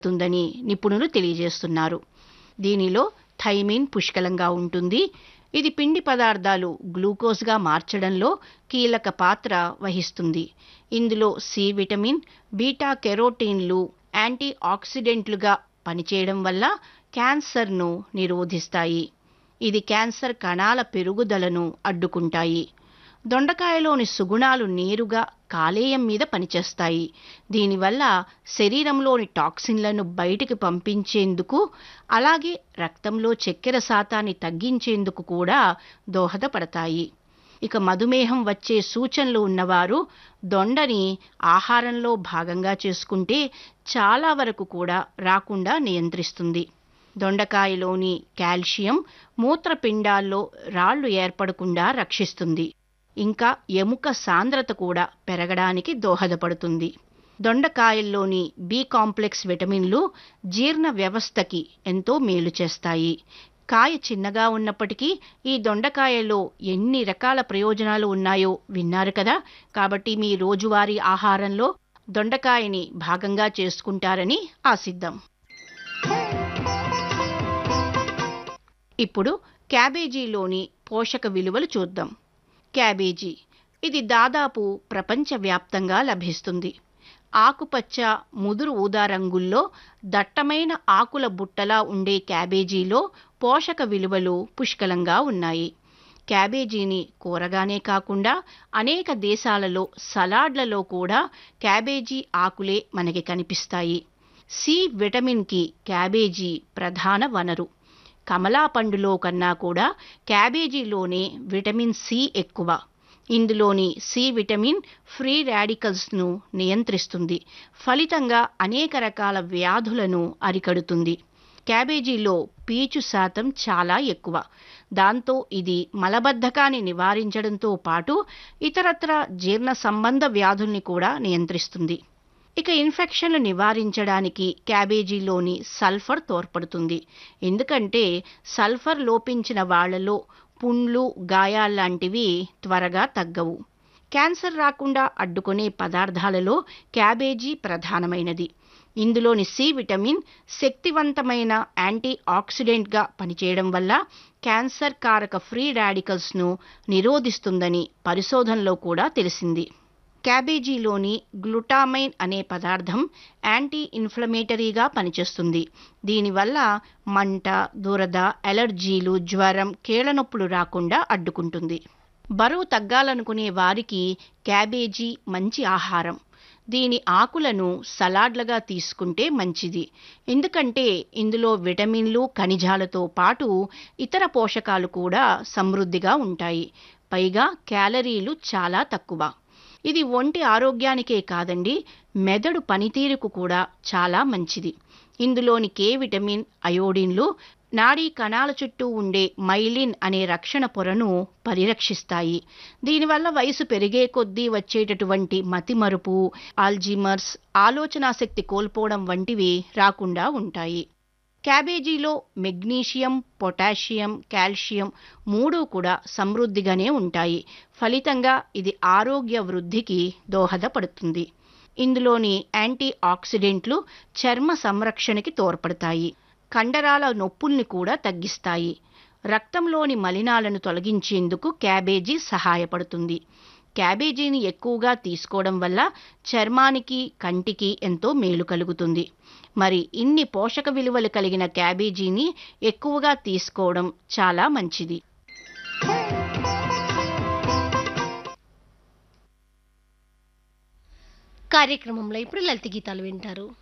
ఉంటుందని నిపుణులు తెలియజేస్తున్నారు దీనిలో థైమిన్ పుష్కలంగా ఉంటుంది ఇది పిండి పదార్థాలు గ్లూకోజ్గా మార్చడంలో కీలక పాత్ర వహిస్తుంది ఇందులో సి విటమిన్ బీటా కెరోటీన్లు యాంటీ ఆక్సిడెంట్లుగా పనిచేయడం వల్ల క్యాన్సర్ను నిరోధిస్తాయి ఇది క్యాన్సర్ కణాల పెరుగుదలను అడ్డుకుంటాయి దొండకాయలోని సుగుణాలు నేరుగా కాలేయం మీద పనిచేస్తాయి దీనివల్ల శరీరంలోని టాక్సిన్లను బయటికి పంపించేందుకు అలాగే రక్తంలో చక్కెర శాతాన్ని తగ్గించేందుకు కూడా దోహదపడతాయి ఇక మధుమేహం వచ్చే సూచనలు ఉన్నవారు దొండని ఆహారంలో భాగంగా చేసుకుంటే చాలా వరకు కూడా రాకుండా నియంత్రిస్తుంది దొండకాయలోని కాల్షియం మూత్రపిండాల్లో రాళ్లు ఏర్పడకుండా రక్షిస్తుంది ఇంకా ఎముక సాంద్రత కూడా పెరగడానికి దోహదపడుతుంది దొండకాయల్లోని బి కాంప్లెక్స్ విటమిన్లు జీర్ణ వ్యవస్థకి ఎంతో మేలు చేస్తాయి కాయ చిన్నగా ఉన్నప్పటికీ ఈ దొండకాయలో ఎన్ని రకాల ప్రయోజనాలు ఉన్నాయో విన్నారు కదా కాబట్టి మీ రోజువారీ ఆహారంలో దొండకాయని భాగంగా చేసుకుంటారని ఆశిద్దాం ఇప్పుడు క్యాబేజీలోని పోషక విలువలు చూద్దాం క్యాబేజీ ఇది దాదాపు ప్రపంచవ్యాప్తంగా లభిస్తుంది ఆకుపచ్చ ముదురు ఊదా రంగుల్లో దట్టమైన ఆకుల బుట్టలా ఉండే క్యాబేజీలో పోషక విలువలు పుష్కలంగా ఉన్నాయి క్యాబేజీని కూరగానే కాకుండా అనేక దేశాలలో సలాడ్లలో కూడా క్యాబేజీ ఆకులే మనకి కనిపిస్తాయి సి విటమిన్కి క్యాబేజీ ప్రధాన వనరు కమలా పండులో కన్నా కూడా క్యాబేజీలోనే విటమిన్ సి ఎక్కువ ఇందులోని సి విటమిన్ ఫ్రీ రాడికల్స్ను నియంత్రిస్తుంది ఫలితంగా అనేక రకాల వ్యాధులను అరికడుతుంది క్యాబేజీలో పీచు శాతం చాలా ఎక్కువ దాంతో ఇది మలబద్ధకాన్ని నివారించడంతో పాటు ఇతరత్ర జీర్ణ సంబంధ వ్యాధుల్ని కూడా నియంత్రిస్తుంది ఇక ఇన్ఫెక్షన్లు నివారించడానికి క్యాబేజీలోని సల్ఫర్ తోడ్పడుతుంది ఎందుకంటే సల్ఫర్ లోపించిన వాళ్లలో పుండ్లు గాయాల్లాంటివి త్వరగా తగ్గవు క్యాన్సర్ రాకుండా అడ్డుకునే పదార్థాలలో క్యాబేజీ ప్రధానమైనది ఇందులోని సి విటమిన్ శక్తివంతమైన యాంటీ ఆక్సిడెంట్గా పనిచేయడం వల్ల క్యాన్సర్ కారక ఫ్రీ రాడికల్స్ను నిరోధిస్తుందని పరిశోధనలో కూడా తెలిసింది క్యాబేజీలోని గ్లూటామైన్ అనే పదార్థం యాంటీ ఇన్ఫ్లమేటరీగా పనిచేస్తుంది దీనివల్ల మంట దురద ఎలర్జీలు జ్వరం కీళ్ళనొప్పులు రాకుండా అడ్డుకుంటుంది బరువు తగ్గాలనుకునే వారికి క్యాబేజీ మంచి ఆహారం దీని ఆకులను సలాడ్లుగా తీసుకుంటే మంచిది ఎందుకంటే ఇందులో విటమిన్లు ఖనిజాలతో పాటు ఇతర పోషకాలు కూడా సమృద్ధిగా ఉంటాయి పైగా క్యాలరీలు చాలా తక్కువ ఇది ఒంటి ఆరోగ్యానికే కాదండి మెదడు పనితీరుకు కూడా చాలా మంచిది ఇందులోని కే విటమిన్ అయోడిన్లు నాడీ కణాల చుట్టూ ఉండే మైలిన్ అనే రక్షణ పొరను పరిరక్షిస్తాయి దీనివల్ల వయసు పెరిగే కొద్దీ వచ్చేటటువంటి మతిమరుపు ఆల్జీమర్స్ ఆలోచనాశక్తి కోల్పోవడం వంటివి రాకుండా ఉంటాయి క్యాబేజీలో మెగ్నీషియం పొటాషియం కాల్షియం మూడు కూడా సమృద్ధిగానే ఉంటాయి ఫలితంగా ఇది ఆరోగ్య వృద్ధికి దోహదపడుతుంది ఇందులోని యాంటీ ఆక్సిడెంట్లు చర్మ సంరక్షణకి తోడ్పడతాయి కండరాల నొప్పుల్ని కూడా తగ్గిస్తాయి రక్తంలోని మలినాలను తొలగించేందుకు క్యాబేజీ సహాయపడుతుంది క్యాబేజీని ఎక్కువగా తీసుకోవడం వల్ల చర్మానికి కంటికి ఎంతో మేలు కలుగుతుంది మరి ఇన్ని పోషక విలువలు కలిగిన క్యాబేజీని ఎక్కువగా తీసుకోవడం చాలా మంచిది కార్యక్రమంలో ఇప్పుడు లలిత గీతాలు వింటారు